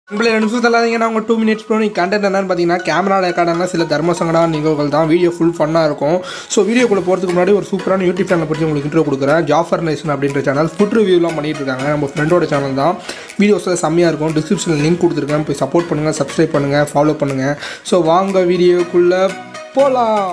நம்மள ரெண்டு நிமிஷம் தள்ளாதீங்கன்னா உங்கள் டூ மினிட்ஸ் ப்ரோ நீ கண்டென்ட் என்னன்னு பார்த்தீங்கன்னா கேமரா ரெக்கார்டான சில தர்ம சங்கடான நிகழ்வுகள் தான் வீடியோ ஃபுல் ஃபன்னாக இருக்கும் ஸோ வீடியோக்குள்ளே போகிறதுக்கு முன்னாடி ஒரு சூப்பரான யூடியூப் சேனல் பற்றி உங்களுக்கு இன்ட்ரோ கொடுக்குறேன் ஜாஃபர் நேஷன் அப்படின்ற சேனல் ஃபுட் ரிவ்யூலாம் பண்ணிட்டு இருக்காங்க நம்ம ஃப்ரெண்டோட சேனல் தான் வீடியோஸ் செம்மையாக இருக்கும் டிஸ்கிரிப்ஷனில் லிங்க் கொடுத்துருக்கேன் போய் சப்போர்ட் பண்ணுங்கள் சப்ஸ்கிரைப் பண்ணுங்கள் ஃபாலோ பண்ணுங்கள் ஸோ வாங்க வீடியோக்குள்ளே போகலாம்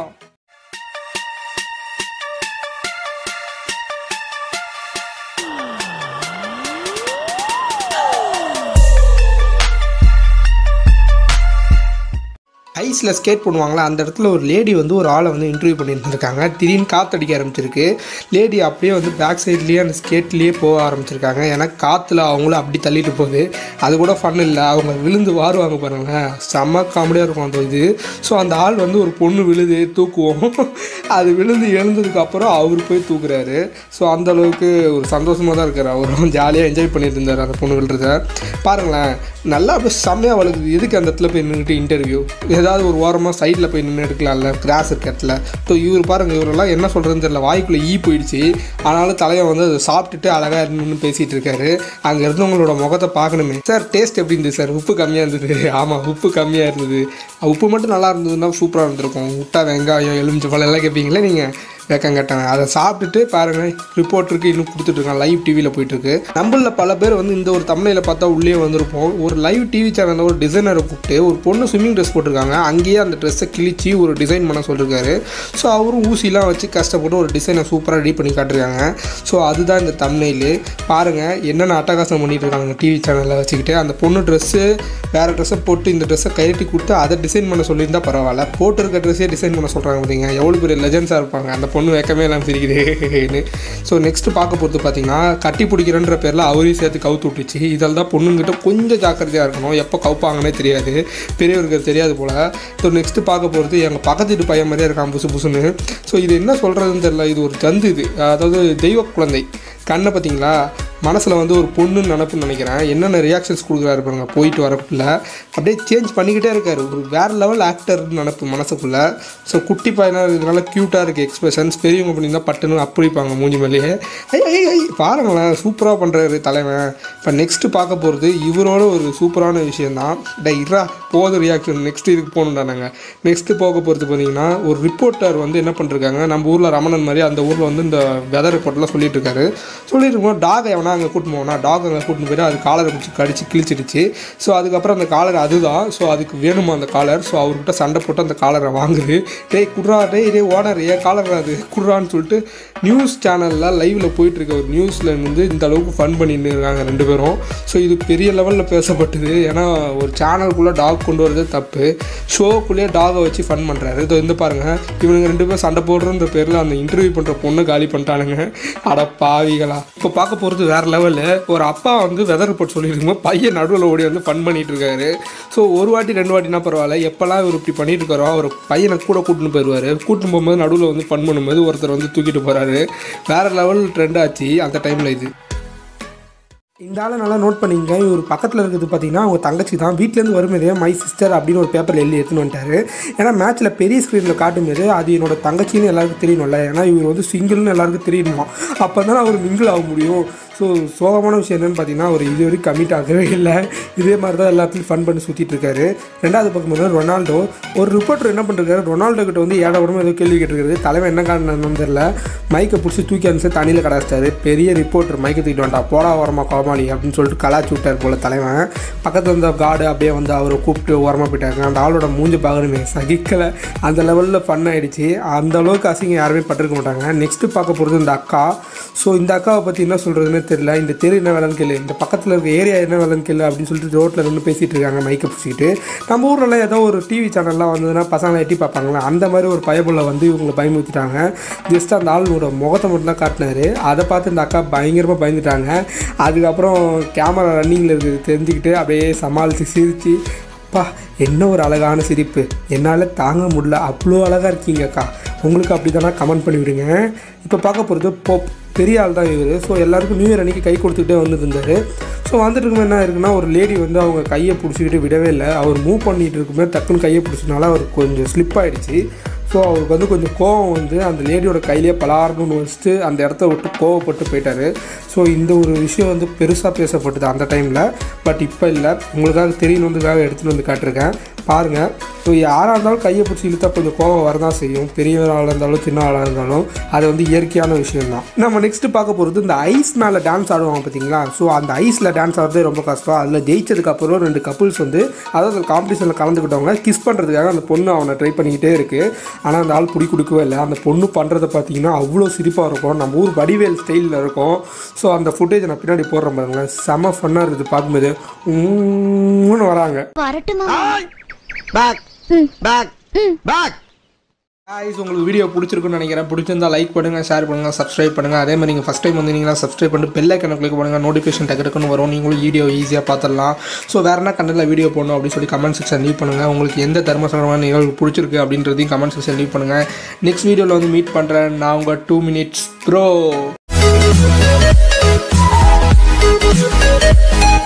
ஐஸில் ஸ்கேட் பண்ணுவாங்களா அந்த இடத்துல ஒரு லேடி வந்து ஒரு ஆளை வந்து இன்டர்வியூ பண்ணிட்டு இருக்காங்க திடீர்னு காற்றடிக்க ஆரம்பிச்சிருக்கு லேடி அப்படியே வந்து பேக் சைட்லேயே அந்த ஸ்கேட்லேயே போக ஆரம்பிச்சிருக்காங்க ஏன்னா காற்றுல அவங்களும் அப்படி தள்ளிட்டு போகுது அது கூட ஃபன் இல்லை அவங்க விழுந்து வாருவாங்க பாருங்களேன் செம்ம காமெடியாக இருக்கும் அந்த இது ஸோ அந்த ஆள் வந்து ஒரு பொண்ணு விழுது தூக்குவோம் அது விழுந்து எழுந்ததுக்கப்புறம் அவர் போய் தூக்குறாரு ஸோ அந்த அளவுக்கு ஒரு சந்தோஷமாக தான் இருக்கார் அவரும் ஜாலியாக என்ஜாய் பண்ணிட்டு இருந்தார் அந்த பொண்ணு விழுறத பாருங்களேன் நல்லா அப்படியே செம்மையாக வளருது எதுக்கு அந்த இடத்துல போய் நின்றுட்டு இன்டர்வியூ ஏதாவது ஒரு ஓரமாக சைடில் போய் நின்று எடுக்கலாம்ல கிராஸ் இருக்க இடத்துல ஸோ இவர் பாருங்கள் இவரெல்லாம் என்ன சொல்கிறதுன்னு தெரியல வாய்க்குள்ளே ஈ போயிடுச்சு ஆனாலும் தலைவன் வந்து அதை சாப்பிட்டுட்டு அழகாக நின்று பேசிகிட்டு இருக்காரு அங்கே இருந்தவங்களோட முகத்தை பார்க்கணுமே சார் டேஸ்ட் எப்படி இருந்தது சார் உப்பு கம்மியாக இருந்தது ஆமாம் உப்பு கம்மியாக இருந்தது உப்பு மட்டும் நல்லா இருந்ததுன்னா சூப்பராக இருந்திருக்கும் முட்டை வெங்காயம் எலுமிச்சை பழம் எல்லாம் கேட்பீங்களே நீங்கள் வேக்கம் கட்டாங்க அதை சாப்பிட்டுட்டு பாருங்கள் ரிப்போர்ட்டருக்கு இன்னும் கொடுத்துட்ருக்காங்க லைவ் டிவியில் போயிட்டுருக்கு நம்மள பல பேர் வந்து இந்த ஒரு தமிழில் பார்த்தா உள்ளே வந்திருப்போம் ஒரு லைவ் டிவி சேனலில் ஒரு டிசைனரை கூப்பிட்டு ஒரு பொண்ணு ஸ்விம்மிங் ட்ரெஸ் போட்டிருக்காங்க அங்கேயே அந்த ட்ரெஸ்ஸை கிழிச்சு ஒரு டிசைன் பண்ண சொல்லியிருக்காரு ஸோ அவரும் ஊசிலாம் வச்சு கஷ்டப்பட்டு ஒரு டிசைனை சூப்பராக ரெடி பண்ணி காட்டிருக்காங்க ஸோ அதுதான் இந்த தமிழில் பாருங்கள் என்னென்ன அட்டகாசம் பண்ணிட்டு இருக்காங்க டிவி சேனலில் வச்சுக்கிட்டு அந்த பொண்ணு ட்ரெஸ்ஸு வேறு ட்ரெஸ்ஸை போட்டு இந்த ட்ரெஸ்ஸை கழட்டி கொடுத்து அதை டிசைன் பண்ண சொல்லியிருந்தா பரவாயில்ல போட்டிருக்க ட்ரெஸ்ஸே டிசைன் பண்ண சொல்கிறாங்க பார்த்தீங்க எவ்வளோ பெரிய லெஜன்ஸாக இருப்பாங்க அந்த பொண்ணு வைக்கமே எல்லாம் சிரிக்குதுன்னு ஸோ நெக்ஸ்ட் பார்க்க போகிறது பார்த்தீங்கன்னா கட்டி பிடிக்கிறன்ற பேரில் அவரையும் சேர்த்து கவுத்து விட்டுச்சு இதில் தான் பொண்ணுங்கிட்ட கொஞ்சம் ஜாக்கிரதையாக இருக்கணும் எப்போ கவுப்பாங்கன்னே தெரியாது பெரியவருக்கு தெரியாது போல் ஸோ நெக்ஸ்ட்டு பார்க்க போகிறது எங்கள் பக்கத்து வீட்டு பையன் மாதிரியே இருக்கான் புசு புசுன்னு ஸோ இது என்ன சொல்கிறதுன்னு தெரியல இது ஒரு ஜந்து இது அதாவது தெய்வ குழந்தை கண்ணை பார்த்தீங்களா மனசில் வந்து ஒரு பொண்ணுன்னு நினப்புன்னு நினைக்கிறேன் என்னென்ன ரியாக்ஷன்ஸ் கொடுக்குறாரு பாருங்க போயிட்டு வரக்குள்ள அப்படியே சேஞ்ச் பண்ணிக்கிட்டே இருக்காரு ஒரு வேறு லெவல் ஆக்டர்னு நினப்பு மனசுக்குள்ளே ஸோ குட்டி பையனாக இருக்கிறதுனால க்யூட்டாக இருக்குது எக்ஸ்பிரஷன்ஸ் பெரியவங்க பண்ணியிருந்தால் பட்டுன்னு அப்படிப்பாங்க மூஞ்சி மேலேயே ஐ ஐ ஐ பாருங்களேன் சூப்பராக பண்ணுறாரு தலைவன் இப்போ நெக்ஸ்ட்டு பார்க்க போகிறது இவரோட ஒரு சூப்பரான விஷயந்தான் டே இரா போதும் ரியாக்ஷன் நெக்ஸ்ட் இதுக்கு போகணும்டா நாங்கள் நெக்ஸ்ட்டு போக போகிறது பார்த்தீங்கன்னா ஒரு ரிப்போர்ட்டர் வந்து என்ன பண்ணிருக்காங்க நம்ம ஊரில் ரமணன் மாதிரி அந்த ஊரில் வந்து இந்த வெதர் ரிப்போர்ட்லாம் சொல்லிட்டு இருக்காரு சொல்லிட்டு இருக்கோம் டாக் எவனா அங்கே கூட்டின்னு போனா டாக் அங்கே கூட்டின்னு போயிட்டு அது காலரை பிடிச்சி கடிச்சு கிழிச்சிடுச்சு ஸோ அதுக்கப்புறம் அந்த காலர் அதுதான் ஸோ அதுக்கு வேணுமா அந்த காலர் ஸோ அவர்கிட்ட சண்டை போட்டு அந்த காலரை வாங்குது டேய் குட்ரா டேய் டேய் ஓனர் ஏன் காலர் அது குட்ரான்னு சொல்லிட்டு நியூஸ் சேனலில் லைவில் போயிட்டுருக்க ஒரு நியூஸில் இருந்து இந்த அளவுக்கு ஃபன் பண்ணிட்டு இருக்காங்க ரெண்டு பேரும் ஸோ இது பெரிய லெவலில் பேசப்பட்டது ஏன்னா ஒரு சேனலுக்குள்ளே டாக் கொண்டு வரதே தப்பு ஷோக்குள்ளேயே டாகை வச்சு ஃபன் பண்ணுறாரு இதோ இந்த பாருங்கள் இவனுங்க ரெண்டு பேரும் சண்டை போடுறன்ற பேரில் அந்த இன்டர்வியூ பண்ணுற பொண்ணை காலி பண்ணிட்டானுங்க அட பாவிகளா இப்போ பார்க்க போகிறது வேறு லெவலு ஒரு அப்பா வந்து வெதர் ரிப்போர்ட் சொல்லியிருக்கும்போது பையன் நடுவில் ஓடி வந்து ஃபன் பண்ணிட்டு இருக்காரு ஸோ ஒரு வாட்டி ரெண்டு வாட்டினா பரவாயில்ல எப்போல்லாம் இவர் இப்படி பண்ணிட்டு இருக்காரோ அவர் பையனை கூட கூட்டின்னு போயிடுவார் கூட்டின்னு போகும்போது நடுவில் வந்து ஃபன் பண்ணும்போது ஒருத்தர் வந்து தூக்கிட்டு போகிறாரு வேறு லெவல் ட்ரெண்ட் ஆச்சு அந்த டைமில் இது இந்த ஆளை நல்லா நோட் பண்ணிங்க இவர் பக்கத்தில் இருக்கிறது பார்த்தீங்கன்னா அவங்க தங்கச்சி தான் வீட்டிலேருந்து வரும்போதே மை சிஸ்டர் அப்படின்னு ஒரு பேப்பரில் எழுதி எடுத்துன்னு வந்துட்டாரு ஏன்னா மேட்ச்சில் பெரிய ஸ்க்ரீனில் காட்டும்போது அது என்னோட தங்கச்சின்னு எல்லாருக்கும் தெரியணும்ல ஏன்னா இவர் வந்து சிங்கிள்னு எல்லாருக்கும் தெரியணுமா அப்போ தான் அவர் மிங்கிள் ஆக முடியும் ஸோ சோகமான விஷயம் என்னென்னு பார்த்தீங்கன்னா அவர் இது வரைக்கும் கமிட் ஆகவே இல்லை இதே மாதிரி தான் எல்லாத்துலையும் ஃபன் பண்ணி சுற்றிட்டு இருக்காரு ரெண்டாவது பக்கம் வந்து ரொனால்டோ ஒரு ரிப்போர்ட்டர் என்ன பண்ணுறாரு ரொனால்டோ கிட்ட வந்து ஏட உடம்பு ஏதோ கேள்வி கேட்டிருக்காரு தலைவன் என்ன காரணம் தெரியல மைக்கை பிடிச்சி தூக்கி அனுப்பிச்சு தண்ணியில் கடாச்சிட்டாரு பெரிய ரிப்போர்ட்டர் மைக்கை தூக்கிட்டு வந்துட்டா போடா ஓரமா கோமாளி அப்படின்னு சொல்லிட்டு கலாச்சி விட்டார் போல தலைவன் பக்கத்தில் இருந்த காடு அப்படியே வந்து அவரை கூப்பிட்டு ஓரமாக போயிட்டாங்க அந்த ஆளோட மூஞ்சி பார்க்கணுமே சகிக்கலை அந்த லெவலில் ஃபன் ஆயிடுச்சு அந்த அளவுக்கு அசிங்கம் யாருமே பட்டிருக்க மாட்டாங்க நெக்ஸ்ட்டு பார்க்க போகிறது இந்த அக்கா ஸோ இந்த அக்காவை பற்றி என்ன சொல்கிறதுன்னு தெரியல இந்த தெரு என்ன வேலைன்னு கேளு இந்த பக்கத்தில் இருக்க ஏரியா என்ன வேலைன்னு கேளு அப்படின்னு சொல்லிட்டு ரோட்டில் நின்று பேசிகிட்டு இருக்காங்க மைக்கை பிடிச்சிக்கிட்டு நம்ம ஊரில் ஏதோ ஒரு டிவி சேனல்லாம் வந்ததுன்னா பசங்களை எட்டி பார்ப்பாங்களா அந்த மாதிரி ஒரு பயபுள்ள வந்து இவங்களை பயமுறுத்திட்டாங்க ஜஸ்ட் அந்த ஆளோட முகத்தை மட்டும் தான் காட்டினாரு அதை பார்த்து இந்த அக்கா பயங்கரமாக பயந்துட்டாங்க அதுக்கப்புறம் கேமரா ரன்னிங்கில் இருக்குது தெரிஞ்சுக்கிட்டு அப்படியே சமாளித்து சிரித்து அப்பா என்ன ஒரு அழகான சிரிப்பு என்னால் தாங்க முடியல அவ்வளோ அழகாக இருக்கீங்க அக்கா உங்களுக்கு அப்படி தானே கமெண்ட் பண்ணிவிடுங்க இப்போ பார்க்க போகிறது போப் பெரிய ஆள் தான் இவர் ஸோ எல்லாருக்கும் நியூ இயர் அன்றைக்கி கை கொடுத்துக்கிட்டே வந்துட்டு இருந்தார் ஸோ வந்துட்டு இருக்கும்போது என்ன இருக்குன்னா ஒரு லேடி வந்து அவங்க கையை பிடிச்சிக்கிட்டு விடவே இல்லை அவர் மூவ் பண்ணிட்டு இருக்கும்போது டக்குன்னு கையை பிடிச்சனால அவர் கொஞ்சம் ஸ்லிப் ஆகிடுச்சு ஸோ அவருக்கு வந்து கொஞ்சம் கோவம் வந்து அந்த லேடியோட கையிலேயே பலாரணும்னு வச்சுட்டு அந்த இடத்த விட்டு கோவப்பட்டு போயிட்டாரு ஸோ இந்த ஒரு விஷயம் வந்து பெருசாக பேசப்பட்டது அந்த டைமில் பட் இப்போ இல்லை உங்களுக்காக தெரியணுன்றதுக்காக எடுத்துகிட்டு வந்து காட்டிருக்கேன் பாருங்கள் ஸோ யாராக இருந்தாலும் கையை பிடிச்சி இழுத்தா கொஞ்சம் கோவம் வரதான் செய்யும் பெரியவராக இருந்தாலும் சின்ன ஆளாக இருந்தாலும் அது வந்து இயற்கையான விஷயம் தான் நம்ம நெக்ஸ்ட் பார்க்க போகிறது இந்த ஐஸ் மேலே டான்ஸ் ஆடுவாங்க பார்த்தீங்களா ஸோ அந்த ஐஸில் டான்ஸ் ஆடுறதே ரொம்ப கஷ்டம் அதில் ஜெயிச்சதுக்கு அப்புறம் ரெண்டு கப்புள்ஸ் வந்து அதாவது காம்படிஷனில் கலந்துக்கிட்டவங்க கிஸ் பண்ணுறதுக்காக அந்த பொண்ணு அவனை ட்ரை பண்ணிக்கிட்டே இருக்குது ஆனால் அந்த ஆள் பிடி கொடுக்கவே இல்லை அந்த பொண்ணு பண்ணுறதை பார்த்தீங்கன்னா அவ்வளோ சிரிப்பாக இருக்கும் நம்ம ஊர் வடிவேல் ஸ்டைலில் இருக்கும் ஸோ அந்த ஃபுட்டேஜ் நான் பின்னாடி போடுறேன் பாருங்களேன் செம ஃபன்னாக இருக்குது பார்க்கும்போது உம்முன்னு வராங்க வரட்டுமா பேக் பேக் பேக் guys உங்களுக்கு வீடியோ பிடிச்சிருக்குன்னு நினைக்கிறேன் பிடிச்சிருந்தா லைக் பண்ணுங்க ஷேர் பண்ணுங்க சப்ஸ்கிரைப் பண்ணுங்க அதே மாதிரி நீங்கள் ஃபஸ்ட் டைம் வந்தீங்கன்னா சப்ஸ்கிரைப் பண்ணிட்டு பெல் ஐக்கனை கிளிக் பண்ணுங்க நோட்டிஃபிகேஷன் டக்கு டக்குன்னு வரும் நீங்களும் வீடியோ ஈஸியாக பார்த்துடலாம் ஸோ வேறு என்ன கண்டென்ட்டில் வீடியோ போடணும் அப்படின்னு சொல்லி கமெண்ட் செக்ஷன் லீவ் பண்ணுங்க உங்களுக்கு எந்த தர்மசங்கரமான நிகழ்வு பிடிச்சிருக்கு அப்படின்றதையும் கமெண்ட் செக்ஷன் லீவ் பண்ணுங்க நெக்ஸ்ட் வீடியோவில் வந்து மீட் பண்ணுறேன் நான் உங்கள் டூ மினிட்ஸ் ப்ரோ